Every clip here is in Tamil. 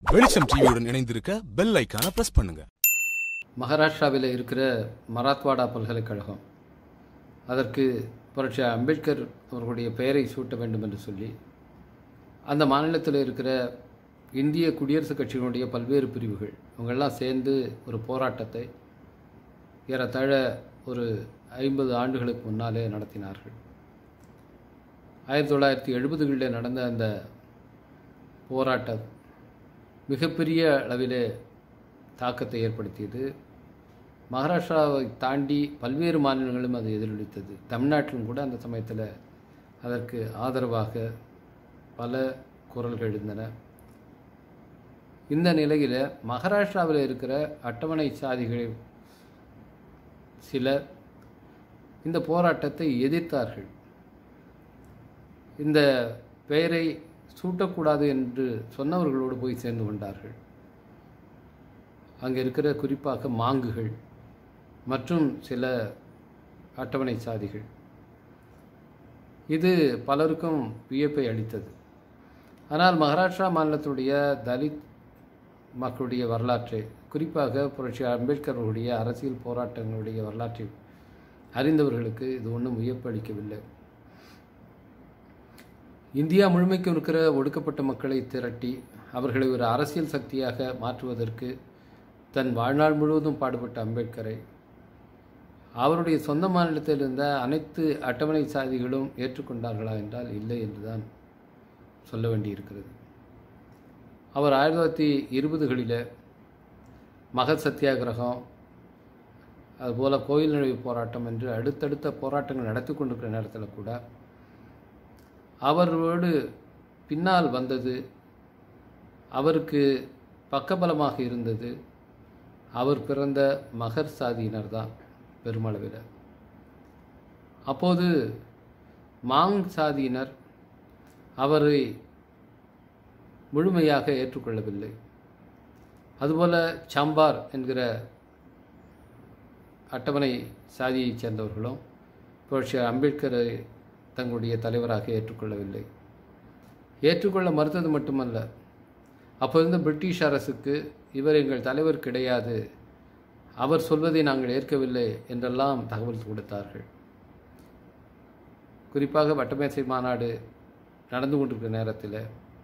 வெளிச்சம் டிவியுடன் இணைந்திருக்க பெல் ஐக்கான பிரஸ் பண்ணுங்க மகாராஷ்டிராவில் இருக்கிற மராத்வாடா பல்கலைக்கழகம் அதற்கு புரட்சி அம்பேத்கர் அவர்களுடைய பெயரை சூட்ட வேண்டும் என்று சொல்லி அந்த மாநிலத்தில் இருக்கிற இந்திய குடியரசுக் கட்சியினுடைய பல்வேறு பிரிவுகள் இவங்கெல்லாம் சேர்ந்து ஒரு போராட்டத்தை ஏறத்தாழ ஒரு ஐம்பது ஆண்டுகளுக்கு முன்னாலே நடத்தினார்கள் ஆயிரத்தி தொள்ளாயிரத்தி எழுபதுகளில் நடந்த அந்த போராட்டம் மிகப்பெரிய அளவிலே தாக்கத்தை ஏற்படுத்தியது மகாராஷ்டிராவை தாண்டி பல்வேறு மாநிலங்களும் அது எதிரொலித்தது தமிழ்நாட்டிலும் கூட அந்த சமயத்தில் அதற்கு ஆதரவாக பல குரல்கள் இருந்தன இந்த நிலையில் மகாராஷ்டிராவில் இருக்கிற அட்டவணை சாதிகள் சிலர் இந்த போராட்டத்தை எதிர்த்தார்கள் இந்த பெயரை சூட்டக்கூடாது என்று சொன்னவர்களோடு போய் சேர்ந்து கொண்டார்கள் அங்கே இருக்கிற குறிப்பாக மாங்குகள் மற்றும் சில அட்டவணை சாதிகள் இது பலருக்கும் வியப்பை அளித்தது ஆனால் மகாராஷ்டிரா மாநிலத்துடைய தலித் மக்களுடைய வரலாற்றை குறிப்பாக புரட்சி அம்பேத்கர் அவர்களுடைய அரசியல் போராட்டங்களுடைய வரலாற்றை அறிந்தவர்களுக்கு இது ஒன்றும் வியப்பு அளிக்கவில்லை இந்தியா முழுமைக்கும் இருக்கிற ஒடுக்கப்பட்ட மக்களை திரட்டி அவர்களை ஒரு அரசியல் சக்தியாக மாற்றுவதற்கு தன் வாழ்நாள் முழுவதும் பாடுபட்ட அம்பேத்கரை அவருடைய சொந்த மாநிலத்தில் இருந்த அனைத்து அட்டவணை சாதிகளும் ஏற்றுக்கொண்டார்களா என்றால் இல்லை என்றுதான் சொல்ல வேண்டியிருக்கிறது அவர் ஆயிரத்தி தொள்ளாயிரத்தி இருபதுகளில் மகத் சத்தியாகிரகம் அதுபோல் கோயில் நுழைவு போராட்டம் என்று அடுத்தடுத்த போராட்டங்கள் நடத்தி கொண்டிருக்கிற நேரத்தில் கூட அவரோடு பின்னால் வந்தது அவருக்கு பக்கபலமாக இருந்தது அவர் பிறந்த மகர் சாதியினர் தான் பெருமளவில் அப்போது மாங் சாதியினர் அவரை முழுமையாக ஏற்றுக்கொள்ளவில்லை அதுபோல் சம்பார் என்கிற அட்டவணை சாதியைச் சேர்ந்தவர்களும் புரட்சி அம்பேத்கரை தங்களுடைய தலைவராக ஏற்றுக்கொள்ளவில்லை ஏற்றுக்கொள்ள மறுத்தது மட்டுமல்ல அப்போ இருந்த பிரிட்டிஷ் அரசுக்கு இவர் எங்கள் தலைவர் கிடையாது அவர் சொல்வதை நாங்கள் ஏற்கவில்லை என்றெல்லாம் தகவல் கொடுத்தார்கள் குறிப்பாக வட்டமேசை மாநாடு நடந்து கொண்டிருக்கிற நேரத்தில்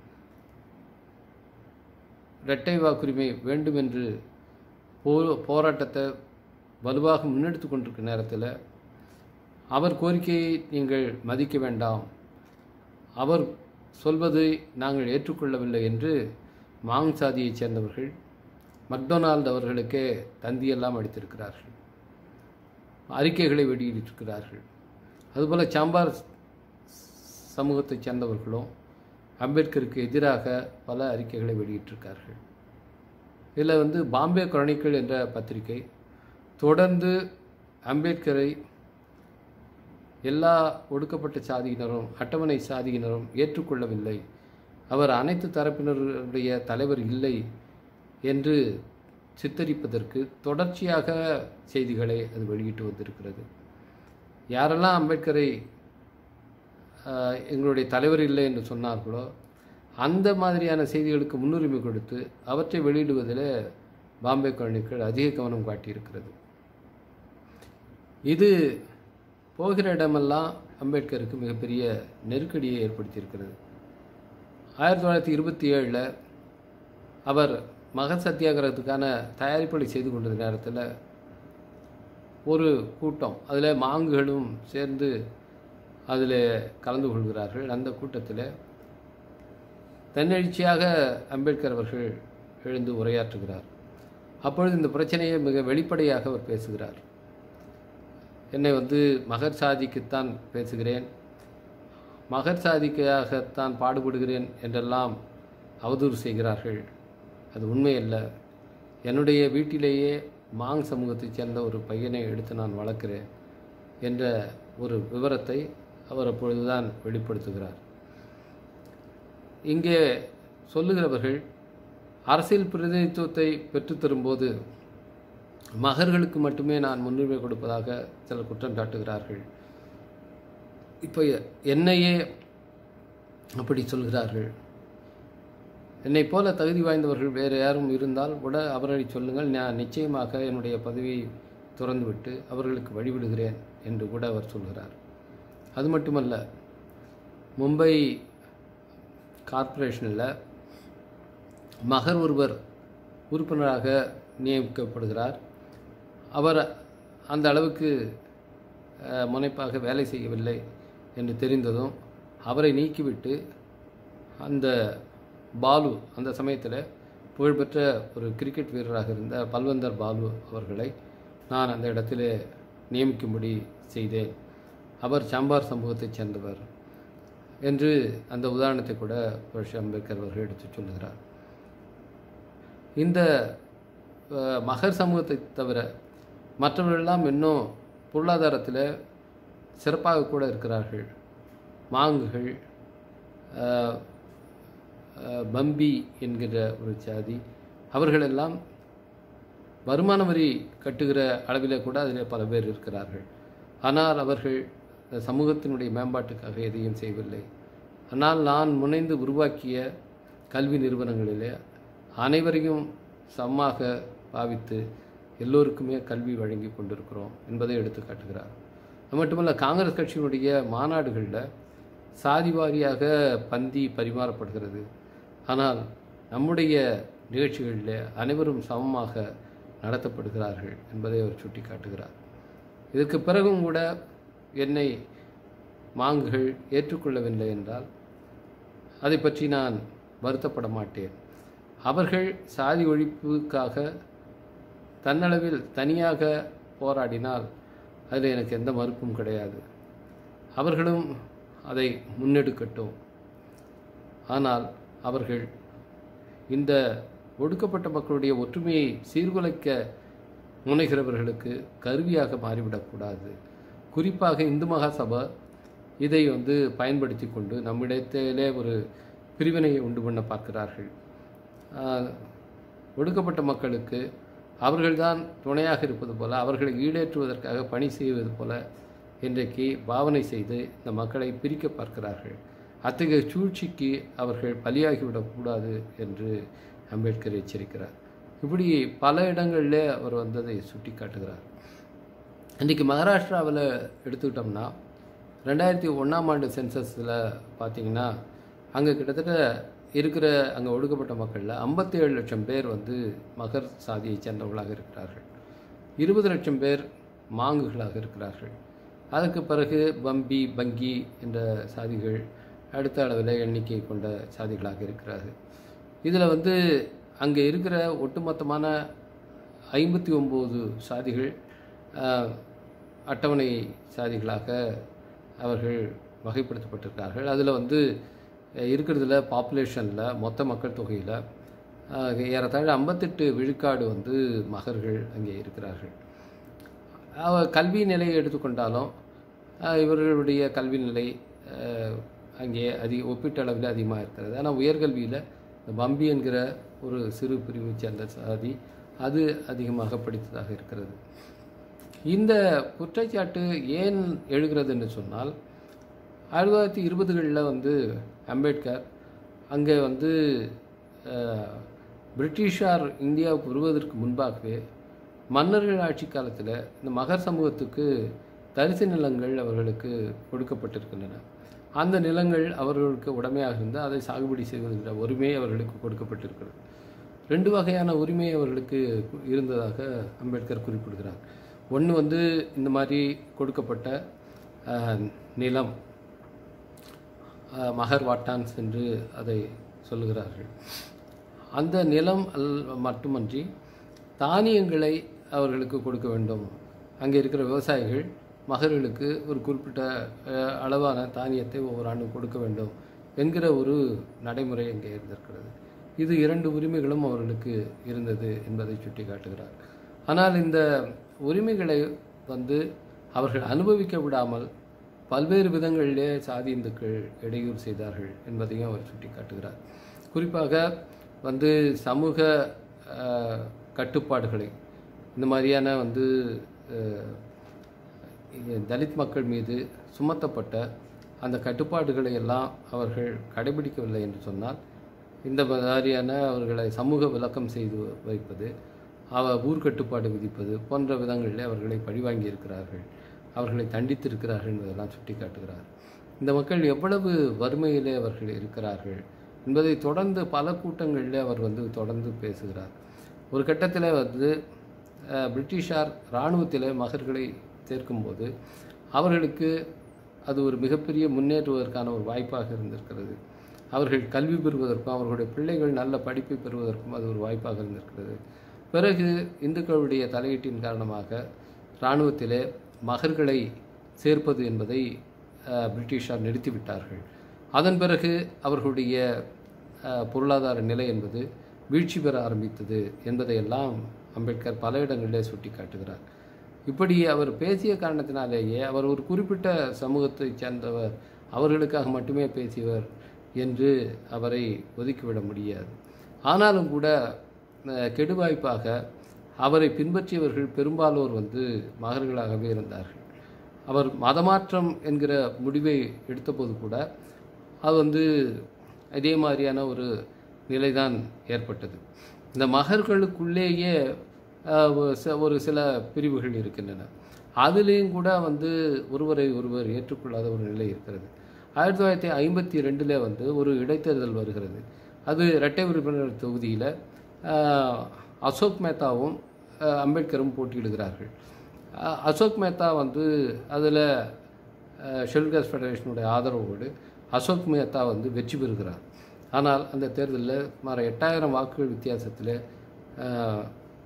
இரட்டை வாக்குரிமை வேண்டும் என்று போ போராட்டத்தை வலுவாக முன்னெடுத்து கொண்டிருக்கிற நேரத்தில் அவர் கோரிக்கையை நீங்கள் மதிக்க வேண்டாம் அவர் சொல்வதை நாங்கள் ஏற்றுக்கொள்ளவில்லை என்று மாங் சாதியைச் சேர்ந்தவர்கள் மக்டொனால்டு அவர்களுக்கே தந்தியெல்லாம் அளித்திருக்கிறார்கள் அறிக்கைகளை வெளியிட்டிருக்கிறார்கள் அதுபோல் சாம்பார் சமூகத்தைச் சேர்ந்தவர்களும் அம்பேத்கருக்கு எதிராக பல அறிக்கைகளை வெளியிட்டிருக்கார்கள் இதில் வந்து பாம்பே குரணிக்கல் என்ற பத்திரிகை தொடர்ந்து அம்பேத்கரை எல்லா ஒடுக்கப்பட்ட சாதியினரும் அட்டவணை சாதியினரும் ஏற்றுக்கொள்ளவில்லை அவர் அனைத்து தரப்பினருடைய தலைவர் இல்லை என்று சித்தரிப்பதற்கு தொடர்ச்சியாக செய்திகளை அது வெளியிட்டு வந்திருக்கிறது யாரெல்லாம் அம்பேத்கரை எங்களுடைய தலைவர் இல்லை என்று சொன்னார்களோ அந்த மாதிரியான செய்திகளுக்கு முன்னுரிமை கொடுத்து அவற்றை வெளியிடுவதில் பாம்பே குழந்தைகள் அதிக கவனம் காட்டியிருக்கிறது இது போகிற இடமெல்லாம் அம்பேத்கருக்கு மிகப்பெரிய நெருக்கடியை ஏற்படுத்தியிருக்கிறது ஆயிரத்தி தொள்ளாயிரத்தி இருபத்தி ஏழில் அவர் மகத் சத்தியாகிரகத்துக்கான தயாரிப்புகளை செய்து கொண்டிருந்த நேரத்தில் ஒரு கூட்டம் அதில் மாங்குகளும் சேர்ந்து அதில் கலந்து கொள்கிறார்கள் அந்த கூட்டத்தில் தன்னெழுச்சியாக அம்பேத்கர் அவர்கள் எழுந்து உரையாற்றுகிறார் அப்பொழுது இந்த பிரச்சனையை மிக வெளிப்படையாக அவர் பேசுகிறார் என்னை வந்து மகர் சாதிக்குத்தான் பேசுகிறேன் மகர் சாதிக்காகத்தான் பாடுபடுகிறேன் என்றெல்லாம் அவதூறு செய்கிறார்கள் அது உண்மையல்ல என்னுடைய வீட்டிலேயே மாங் சமூகத்தைச் சேர்ந்த ஒரு பையனை எடுத்து நான் வளர்க்கிறேன் என்ற ஒரு விவரத்தை அவர் அப்பொழுதுதான் வெளிப்படுத்துகிறார் இங்கே சொல்லுகிறவர்கள் அரசியல் பிரதிநிதித்துவத்தை பெற்றுத்தரும்போது மகர்களுக்கு மட்டுமே நான் முன்னுரிமை கொடுப்பதாக சிலர் குற்றம் சாட்டுகிறார்கள் இப்போ என்னையே அப்படி சொல்கிறார்கள் என்னைப் போல தகுதி வாய்ந்தவர்கள் வேறு யாரும் இருந்தால் கூட அவர்களை சொல்லுங்கள் நான் நிச்சயமாக என்னுடைய பதவியை துறந்துவிட்டு அவர்களுக்கு வழிவிடுகிறேன் என்று கூட அவர் சொல்கிறார் அது மட்டுமல்ல மும்பை கார்ப்பரேஷனில் மகர் ஒருவர் உறுப்பினராக நியமிக்கப்படுகிறார் அவர் அந்த அளவுக்கு அஹ், முனைப்பாக வேலை செய்யவில்லை என்று தெரிந்ததும் அவரை நீக்கிவிட்டு அந்த பாலு அந்த சமயத்தில் புகழ்பெற்ற ஒரு கிரிக்கெட் வீரராக இருந்த பல்வந்தர் பாலு அவர்களை நான் அந்த இடத்திலே நியமிக்கும்படி செய்தேன் அவர் சாம்பார் சமூகத்தைச் சேர்ந்தவர் என்று அந்த உதாரணத்தை கூட புரட்சி அம்பேத்கர் அவர்கள் எடுத்துச் சொல்லுகிறார் இந்த அஹ், மகர் சமூகத்தை தவிர மற்றவர்களெல்லாம் இன்னும் பொருளாதாரத்தில் சிறப்பாக கூட இருக்கிறார்கள் மாங்குகள் அஹ், அஹ், பம்பி என்கிற ஒரு சாதி அவர்களெல்லாம் வருமான வரி கட்டுகிற அளவிலே கூட அதில் பல பேர் இருக்கிறார்கள் ஆனால் அவர்கள் இந்த சமூகத்தினுடைய மேம்பாட்டுக்காக எதையும் செய்யவில்லை ஆனால் நான் முனைந்து உருவாக்கிய கல்வி நிறுவனங்களிலே அனைவரையும் சமமாக பாவித்து எல்லோருக்குமே கல்வி வழங்கி கொண்டிருக்கிறோம் என்பதை எடுத்து காட்டுகிறார் அது மட்டுமல்ல காங்கிரஸ் கட்சியினுடைய மாநாடுகளில் சாதி வாரியாக பந்தி பரிமாறப்படுகிறது ஆனால் நம்முடைய நிகழ்ச்சிகளில் அனைவரும் சமமாக நடத்தப்படுகிறார்கள் என்பதை அவர் சுட்டி காட்டுகிறார் இதற்கு பிறகும் கூட என்னை மாங்குகள் ஏற்றுக்கொள்ளவில்லை என்றால் அதை பற்றி நான் வருத்தப்பட மாட்டேன் அவர்கள் சாதி ஒழிப்புக்காக தன்னளவில் தனியாக போராடினால் அதில் எனக்கு எந்த மறுப்பும் கிடையாது அவர்களும் அதை முன்னெடுக்கட்டும் ஆனால் அவர்கள் இந்த ஒடுக்கப்பட்ட மக்களுடைய ஒற்றுமையை சீர்குலைக்க முனைகிறவர்களுக்கு கருவியாக மாறிவிடக்கூடாது குறிப்பாக இந்து மகாசபா இதை வந்து பயன்படுத்தி கொண்டு நம்மிடத்திலே ஒரு பிரிவினையை உண்டு பண்ண பார்க்கிறார்கள் ஆஹ், ஒடுக்கப்பட்ட மக்களுக்கு அவர்கள்தான் துணையாக இருப்பது போல அவர்களை ஈடேற்றுவதற்காக பணி செய்வது போல இன்றைக்கு பாவனை செய்து இந்த மக்களை பிரிக்க பார்க்கிறார்கள் அத்தகைய சூழ்ச்சிக்கு அவர்கள் பலியாகிவிடக்கூடாது என்று அம்பேத்கர் எச்சரிக்கிறார் இப்படி பல இடங்களிலே அவர் வந்ததை சுட்டி காட்டுகிறார் இன்றைக்கி மகாராஷ்டிராவில் எடுத்துக்கிட்டோம்னா ரெண்டாயிரத்தி ஒன்றாம் ஆண்டு சென்சஸில் பார்த்தீங்கன்னா அங்கே கிட்டத்தட்ட இருக்கிற அங்கே ஒடுக்கப்பட்ட மக்களில் 57 லட்சம் பேர் வந்து மகர் சாதியைச் சேர்ந்தவர்களாக இருக்கிறார்கள் இருபது லட்சம் பேர் மாங்குகளாக இருக்கிறார்கள் அதற்கு பிறகு பம்பி பங்கி என்ற சாதிகள் அடுத்த அளவில் எண்ணிக்கை கொண்ட சாதிகளாக இருக்கிறார்கள் இதில் வந்து அங்கே இருக்கிற ஒட்டுமொத்தமான ஐம்பத்தி ஒம்பது சாதிகள் ஆஹ், அட்டவணை சாதிகளாக அவர்கள் வகைப்படுத்தப்பட்டிருக்கார்கள் அதில் வந்து அஹ், இருக்கிறதுல பாப்புலேஷனில் மொத்த மக்கள் தொகையில் ஆஹ், ஏறத்தாழ ஐம்பத்தெட்டு விழுக்காடு வந்து மகர்கள் அங்கே இருக்கிறார்கள் அவ- கல்வி நிலையை எடுத்துக்கொண்டாலும் ஆஹ், இவர்களுடைய கல்வி நிலை ஆஹ், அங்கே அதிக ஒப்பீட்டளவில் அதிகமாக இருக்கிறது ஆனால் உயர்கல்வியில் இந்த பம்பி என்கிற ஒரு சிறு பிரிவை சேர்ந்த சாதி அது அதிகமாக படித்ததாக இருக்கிறது இந்த குற்றச்சாட்டு ஏன் எழுகிறது என்று சொன்னால் ஆயிரத்தி தொள்ளாயிரத்தி இருபதுகளில் வந்து அம்பேத்கர் அங்கே வந்து அஹ், பிரிட்டிஷார் இந்தியாவுக்கு வருவதற்கு முன்பாகவே மன்னர்கள் ஆட்சி காலத்தில் இந்த மகர் சமூகத்துக்கு தரிசு நிலங்கள் அவர்களுக்கு கொடுக்கப்பட்டிருக்கின்றன அந்த நிலங்கள் அவர்களுக்கு உடைமையாக இருந்து அதை சாகுபடி செய்வதற்கிற உரிமை அவர்களுக்கு கொடுக்கப்பட்டிருக்கிறது ரெண்டு வகையான உரிமை அவர்களுக்கு கு- இருந்ததாக அம்பேத்கர் குறிப்பிடுகிறார் ஒன்று வந்து இந்த மாதிரி கொடுக்கப்பட்ட அஹ், நிலம் அஹ், மகர் வாட்டான்ஸ் என்று அதை சொல்லுகிறார்கள் அந்த நிலம் அல் மட்டுமன்றி தானியங்களை அவர்களுக்கு கொடுக்க வேண்டும் அங்கே இருக்கிற விவசாயிகள் மகர்களுக்கு ஒரு குறிப்பிட்ட அஹ், அளவான தானியத்தை ஒவ்வொரு ஆண்டும் கொடுக்க வேண்டும் என்கிற ஒரு நடைமுறை அங்கே இருந்திருக்கிறது இது இரண்டு உரிமைகளும் அவர்களுக்கு இருந்தது என்பதை சுட்டி காட்டுகிறார் ஆனால் இந்த உரிமைகளை வந்து அவர்கள் அனுபவிக்க விடாமல் பல்வேறு விதங்களிலே சாதி இந்துக்கள் இடையூறு செய்தார்கள் என்பதையும் அவர் சுட்டி காட்டுகிறார் குறிப்பாக வந்து சமூக அஹ், கட்டுப்பாடுகளை இந்த மாதிரியான வந்து அஹ், இங்க தலித் மக்கள் மீது சுமத்தப்பட்ட அந்த கட்டுப்பாடுகளை எல்லாம் அவர்கள் கடைபிடிக்கவில்லை என்று சொன்னால் இந்த மாதிரியான அவர்களை சமூக விளக்கம் செய்து வைப்பது அவ ஊர்க்கட்டுப்பாடு விதிப்பது போன்ற விதங்களிலே அவர்களை பழிவாங்கி இருக்கிறார்கள் அவர்களை தண்டித்திருக்கிறார்கள் என்பதெல்லாம் சுட்டிக்காட்டுகிறார் இந்த மக்கள் எவ்வளவு வறுமையிலே அவர்கள் இருக்கிறார்கள் என்பதை தொடர்ந்து பல கூட்டங்களிலே அவர் வந்து தொடர்ந்து பேசுகிறார் ஒரு கட்டத்தில் வந்து அஹ், பிரிட்டிஷார் இராணுவத்தில் மகர்களை சேர்க்கும்போது அவர்களுக்கு அது ஒரு மிகப்பெரிய முன்னேறுவதற்கான ஒரு வாய்ப்பாக இருந்திருக்கிறது அவர்கள் கல்வி பெறுவதற்கும் அவர்களுடைய பிள்ளைகள் நல்ல படிப்பை பெறுவதற்கும் அது ஒரு வாய்ப்பாக இருந்திருக்கிறது பிறகு இந்துக்களுடைய தலையீட்டின் காரணமாக இராணுவத்திலே மகர்களை சேர்ப்பது என்பதை அஹ், பிரிட்டிஷார் நிறுத்திவிட்டார்கள் அதன் பிறகு அவர்களுடைய அஹ், பொருளாதார நிலை என்பது வீழ்ச்சி பெற ஆரம்பித்தது என்பதையெல்லாம் அம்பேத்கர் பல இடங்களிலே சுட்டி காட்டுகிறார் இப்படி அவர் பேசிய காரணத்தினாலேயே அவர் ஒரு குறிப்பிட்ட சமூகத்தைச் சேர்ந்தவர் அவர்களுக்காக மட்டுமே பேசியவர் என்று அவரை ஒதுக்கிவிட முடியாது ஆனாலும் கூட அஹ், கெடுவாய்ப்பாக அவரை பின்பற்றியவர்கள் பெரும்பாலோர் வந்து மகர்களாகவே இருந்தார்கள் அவர் மதமாற்றம் என்கிற முடிவை எடுத்தபோது கூட அது வந்து இதே மாதிரியான ஒரு நிலைதான் ஏற்பட்டது இந்த மகர்களுக்குள்ளேயே அஹ், ஒரு ச- ஒரு சில பிரிவுகள் இருக்கின்றன அதுலேயும் கூட வந்து ஒருவரை ஒருவர் ஏற்றுக்கொள்ளாத ஒரு நிலை இருக்கிறது ஆயிரத்தி தொள்ளாயிரத்தி ஐம்பத்தி ரெண்டில் வந்து ஒரு இடைத்தேர்தல் வருகிறது அது இரட்டை உறுப்பினர் தொகுதியில் அசோக் மேத்தாவும் அஹ், அம்பேத்கரும் போட்டியிடுகிறார்கள் அஹ், அசோக் மேத்தா வந்து அதில் ஷெல்கர்ஸ் ஃபெடரேஷனுடைய ஆதரவோடு அசோக் மேத்தா வந்து வெற்றி பெறுகிறார் ஆனால் அந்த தேர்தலில் சுமார் எட்டாயிரம் வாக்குகள் வித்தியாசத்தில் அஹ்,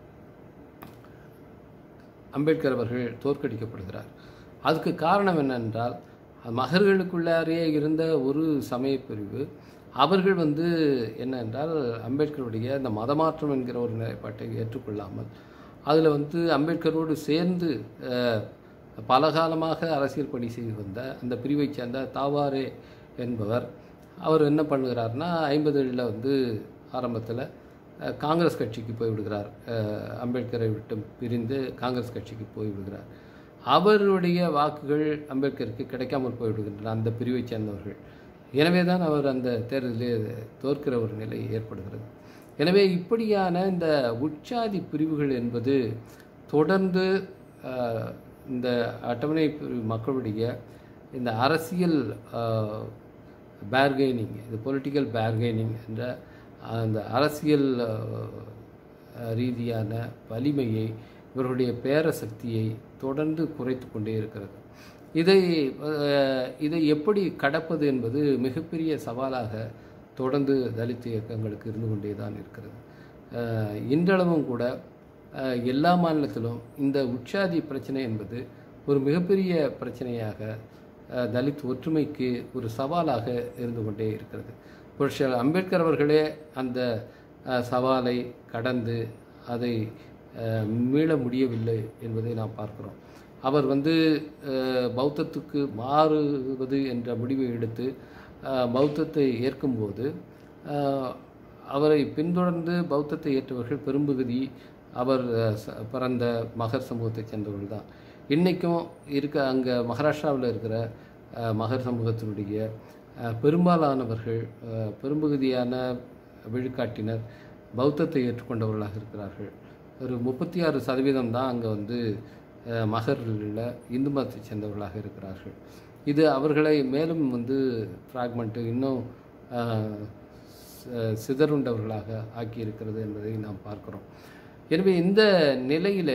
அம்பேத்கர் அவர்கள் தோற்கடிக்கப்படுகிறார் அதுக்கு காரணம் என்னென்றால் மகர்களுக்குள்ளாரே இருந்த ஒரு சமய பிரிவு அவர்கள் வந்து என்னென்றால் அம்பேத்கருடைய இந்த மதமாற்றம் என்கிற ஒரு நிலைப்பாட்டை ஏற்றுக்கொள்ளாமல் அதில் வந்து அம்பேத்கரோடு சேர்ந்து அஹ், பல காலமாக அரசியல் பணி செய்து வந்த அந்த பிரிவைச் சேர்ந்த தாவாரே என்பவர் அவர் என்ன பண்ணுகிறார்னா ஐம்பதுகளில் வந்து ஆரம்பத்தில் அஹ், காங்கிரஸ் கட்சிக்கு போய்விடுகிறார் அஹ், அம்பேத்கரை விட்டு பிரிந்து காங்கிரஸ் கட்சிக்கு போய்விடுகிறார் அவருடைய வாக்குகள் அம்பேத்கருக்கு கிடைக்காமல் போய்விடுகின்றன அந்த பிரிவைச் சேர்ந்தவர்கள் எனவே தான் அவர் அந்த தேர்தலில் தோற்கிற ஒரு நிலை ஏற்படுகிறது எனவே இப்படியான இந்த உட்சாதி பிரிவுகள் என்பது தொடர்ந்து அஹ், இந்த அட்டவணை பிரிவு மக்களுடைய இந்த அரசியல் பேர்கெய்னிங் இது பொலிட்டிக்கல் பேர்கெய்னிங் என்ற அந்த அரசியல் அஹ், ரீதியான வலிமையை இவர்களுடைய பேரசக்தியை தொடர்ந்து குறைத்து கொண்டே இருக்கிறது இதை அஹ், இதை எப்படி கடப்பது என்பது மிகப்பெரிய சவாலாக தொடர்ந்து தலித் இயக்கங்களுக்கு இருந்து கொண்டே தான் இருக்கிறது அஹ், இன்றளவும் கூட அஹ், எல்லா மாநிலத்திலும் இந்த உட்சாதி பிரச்சனை என்பது ஒரு மிகப்பெரிய பிரச்சனையாக அஹ், தலித் ஒற்றுமைக்கு ஒரு சவாலாக இருந்து கொண்டே இருக்கிறது புரட்சியாளர் அம்பேத்கர் அவர்களே அந்த அஹ், சவாலை கடந்து அதை அஹ், மீள முடியவில்லை என்பதை நாம் பார்க்கிறோம் அவர் வந்து அஹ், பௌத்தத்துக்கு மாறுவது என்ற முடிவை எடுத்து அஹ், பௌத்தத்தை ஏற்கும்போது அஹ், அவரை பின்தொடர்ந்து பௌத்தத்தை ஏற்றவர்கள் பெரும்பகுதி அவர் அஹ், ச- பிறந்த மகர் சமூகத்தைச் சேர்ந்தவர்கள் தான் இன்றைக்கும் இருக்க அங்கே மகாராஷ்டிராவில் இருக்கிற அஹ், மகர் சமூகத்தினுடைய அஹ், பெரும்பாலானவர்கள் அஹ், பெரும்பகுதியான விழுக்காட்டினர் பௌத்தத்தை ஏற்றுக்கொண்டவர்களாக இருக்கிறார்கள் ஒரு முப்பத்தி ஆறு சதவீதம் தான் அங்கே வந்து அஹ், மகர்களில் இந்து மதத்தைச் சேர்ந்தவர்களாக இருக்கிறார்கள் இது அவர்களை மேலும் வந்து ஃப்ராக்மெண்ட்டு இன்னும் அஹ், ச- சிதறுண்டவர்களாக ஆக்கியிருக்கிறது என்பதை நாம் பார்க்கிறோம் எனவே இந்த நிலையில்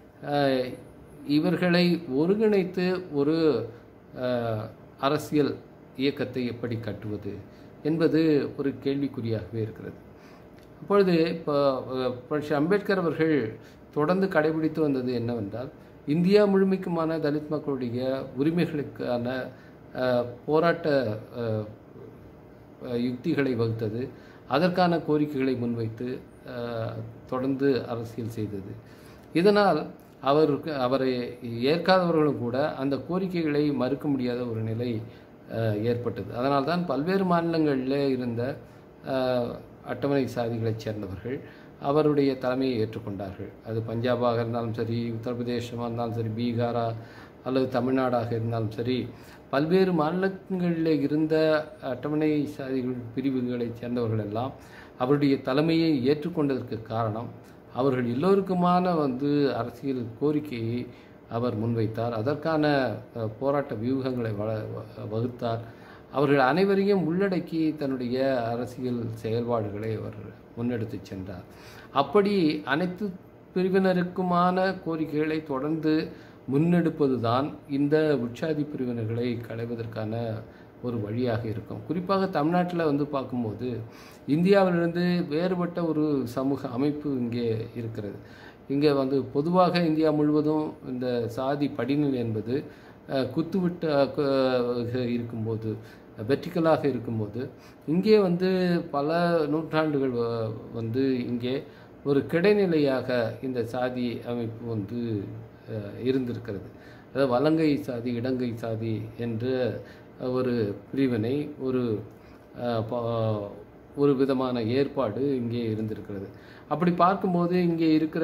இவர்களை ஒருங்கிணைத்து ஒரு அஹ், அரசியல் இயக்கத்தை எப்படி கட்டுவது என்பது ஒரு கேள்விக்குறியாகவே இருக்கிறது அப்பொழுது இப்போ அஹ், புரட்சி அம்பேத்கர் அவர்கள் தொடர்ந்து கடைபிடித்து வந்தது என்னவென்றால் இந்தியா முழுமைக்குமான தலித் மக்களுடைய உரிமைகளுக்கான அஹ், போராட்ட அஹ், அஹ், யுக்திகளை வகுத்தது அதற்கான கோரிக்கைகளை முன்வைத்து அஹ், தொடர்ந்து அரசியல் செய்தது இதனால் அவருக்கு அவரை ஏற்காதவர்களும் கூட அந்த கோரிக்கைகளை மறுக்க முடியாத ஒரு நிலை அஹ், ஏற்பட்டது அதனால்தான் பல்வேறு மாநிலங்களில் இருந்த அஹ், அட்டவணை சாதிகளைச் சேர்ந்தவர்கள் அவருடைய தலைமையை ஏற்றுக்கொண்டார்கள் அது பஞ்சாபாக இருந்தாலும் சரி உத்தரப்பிரதேசமாக இருந்தாலும் சரி பீகாரா அல்லது தமிழ்நாடாக இருந்தாலும் சரி பல்வேறு மாநிலங்களில் இருந்த அட்டவணை சாதிகள் பிரிவுகளைச் சேர்ந்தவர்கள் எல்லாம் அவருடைய தலைமையை ஏற்றுக்கொண்டதற்கு காரணம் அவர்கள் எல்லோருக்குமான வந்து அரசியல் கோரிக்கையை அவர் முன்வைத்தார் அதற்கான அஹ், போராட்ட வியூகங்களை வ வகுத்தார் அவர்கள் அனைவரையும் உள்ளடக்கி தன்னுடைய அரசியல் செயல்பாடுகளை அவர் முன்னெடுத்துச் சென்றார் அப்படி அனைத்து பிரிவினருக்குமான கோரிக்கைகளை தொடர்ந்து முன்னெடுப்பதுதான் இந்த உற்சாதி பிரிவினர்களை களைவதற்கான ஒரு வழியாக இருக்கும் குறிப்பாக தமிழ்நாட்டில் வந்து பார்க்கும்போது இந்தியாவிலிருந்து வேறுபட்ட ஒரு சமூக அமைப்பு இங்கே இருக்கிறது இங்கே வந்து பொதுவாக இந்தியா முழுவதும் இந்த சாதி படிநிலை என்பது அஹ், குத்துவிட்ட அஹ், இருக்கும்போது வெர்டிக்கலாக இருக்கும்போது இங்கே வந்து பல நூற்றாண்டுகள் வ- வந்து இங்கே ஒரு கிடைநிலையாக இந்த சாதி அமைப்பு வந்து அஹ், இருந்திருக்கிறது அதாவது வலங்கை சாதி இடங்கை சாதி என்ற ஒரு பிரிவினை ஒரு அஹ், ப- ஒரு விதமான ஏற்பாடு இங்கே இருந்திருக்கிறது அப்படி பார்க்கும்போது இங்கே இருக்கிற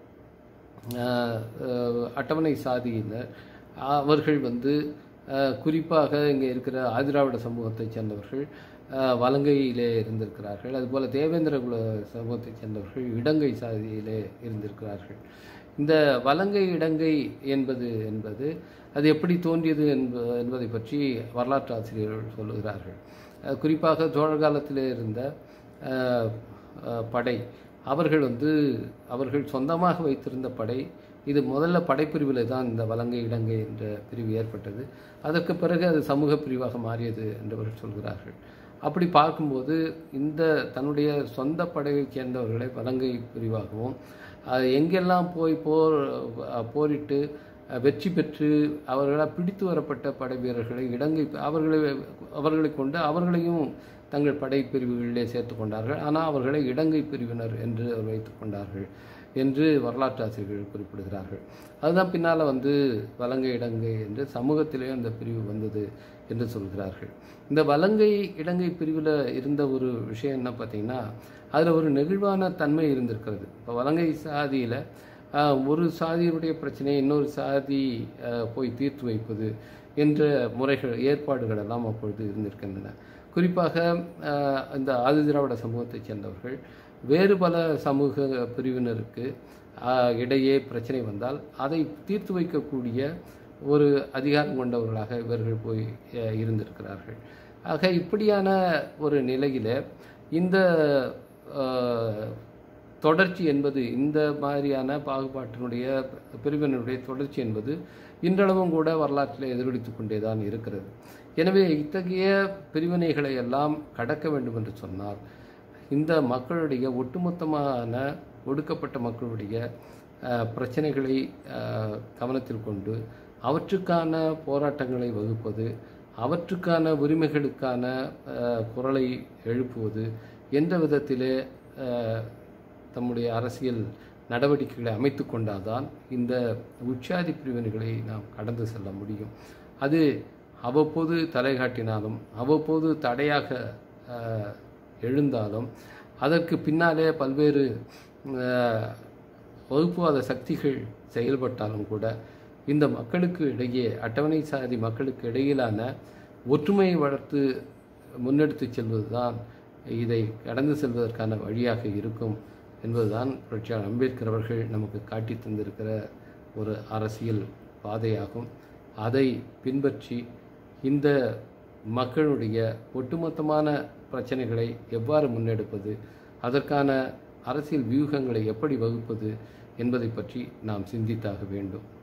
அஹ், அஹ், அட்டவணை சாதியினர் அவர்கள் வந்து அஹ், குறிப்பாக இங்கே இருக்கிற ஆதிராவிட சமூகத்தைச் சேர்ந்தவர்கள் அஹ், வலங்கையிலே இருந்திருக்கிறார்கள் அதுபோல் தேவேந்திர குல சமூகத்தைச் சேர்ந்தவர்கள் இடங்கை சாதியிலே இருந்திருக்கிறார்கள் இந்த வலங்கை இடங்கை என்பது என்பது அது எப்படி தோன்றியது என்ப என்பதை பற்றி வரலாற்று ஆசிரியர்கள் சொல்லுகிறார்கள் அஹ், குறிப்பாக சோழர் காலத்திலே இருந்த அஹ், அஹ், படை அவர்கள் வந்து அவர்கள் சொந்தமாக வைத்திருந்த படை இது முதல்ல படைப்பிரிவில் தான் இந்த வலங்கை இடங்கை என்ற பிரிவு ஏற்பட்டது அதற்கு பிறகு அது சமூக பிரிவாக மாறியது என்றவர்கள் சொல்கிறார்கள் அப்படி பார்க்கும்போது இந்த தன்னுடைய சொந்த படையைச் சேர்ந்தவர்களை வலங்கை பிரிவாகவும் அஹ், எங்கெல்லாம் போய் போர் அஹ், போரிட்டு அஹ், வெற்றி பெற்று அவர்களால் பிடித்து வரப்பட்ட படை வீரர்களை இடங்கை அவர்களை அவர்களை கொண்டு அவர்களையும் தங்கள் படை பிரிவுகளிலே சேர்த்து கொண்டார்கள் ஆனால் அவர்களை இடங்கை பிரிவினர் என்று அவர் வைத்துக் கொண்டார்கள் என்று வரலாற்று ஆசிரியர்கள் குறிப்பிடுகிறார்கள் அதுதான் பின்னால் வந்து வலங்கை இடங்கை என்று சமூகத்திலே அந்த பிரிவு வந்தது என்று சொல்கிறார்கள் இந்த வலங்கை இடங்கை பிரிவில் இருந்த ஒரு விஷயம் என்ன பார்த்தீங்கன்னா அதில் ஒரு நெகிழ்வான தன்மை இருந்திருக்கிறது இப்போ வலங்கை சாதியில் ஒரு சாதியினுடைய பிரச்சனையை இன்னொரு சாதி ஆஹ், போய் தீர்த்து வைப்பது என்ற முறைகள் ஏற்பாடுகள் எல்லாம் அப்பொழுது இருந்திருக்கின்றன குறிப்பாக ஆஹ், இந்த ஆதிதிராவிட சமூகத்தைச் சேர்ந்தவர்கள் வேறு பல சமூக பிரிவினருக்கு ஆஹ், இடையே பிரச்சனை வந்தால் அதை தீர்த்து வைக்கக்கூடிய ஒரு அதிகாரம் கொண்டவர்களாக இவர்கள் போய் அஹ், இருந்திருக்கிறார்கள் ஆக இப்படியான ஒரு நிலையில இந்த ஆஹ், தொடர்ச்சி என்பது இந்த மாதிரியான பாகுபாட்டினுடைய பிரிவினருடைய தொடர்ச்சி என்பது இன்றளவும் கூட வரலாற்றில் எதிரொலித்து கொண்டே தான் இருக்கிறது எனவே இத்தகைய பிரிவினைகளை எல்லாம் கடக்க வேண்டும் என்று சொன்னால் இந்த மக்களுடைய ஒட்டுமொத்தமான ஒடுக்கப்பட்ட மக்களுடைய அஹ், பிரச்சனைகளை அஹ், கவனத்தில் கொண்டு அவற்றுக்கான போராட்டங்களை வகுப்பது அவற்றுக்கான உரிமைகளுக்கான அஹ், குரலை எழுப்புவது என்ற விதத்திலே அஹ், தம்முடைய அரசியல் நடவடிக்கைகளை அமைத்து கொண்டால்தான் இந்த உச்சாதி பிரிவினைகளை நாம் கடந்து செல்ல முடியும் அது அவ்வப்போது தலை காட்டினாலும் அவ்வப்போது தடையாக அஹ், எழுந்தாலும் அதற்கு பின்னாலே பல்வேறு அஹ், வகுப்புவாத சக்திகள் செயல்பட்டாலும் கூட இந்த மக்களுக்கு இடையே அட்டவணை சாதி மக்களுக்கு இடையிலான ஒற்றுமையை வளர்த்து முன்னெடுத்து செல்வதுதான் இதை கடந்து செல்வதற்கான வழியாக இருக்கும் என்பதுதான் புரட்சியாளர் அம்பேத்கர் அவர்கள் நமக்கு காட்டி தந்திருக்கிற ஒரு அரசியல் பாதையாகும் அதை பின்பற்றி இந்த மக்களுடைய ஒட்டுமொத்தமான பிரச்சனைகளை எவ்வாறு முன்னெடுப்பது அதற்கான அரசியல் வியூகங்களை எப்படி வகுப்பது என்பதை பற்றி நாம் சிந்தித்தாக வேண்டும்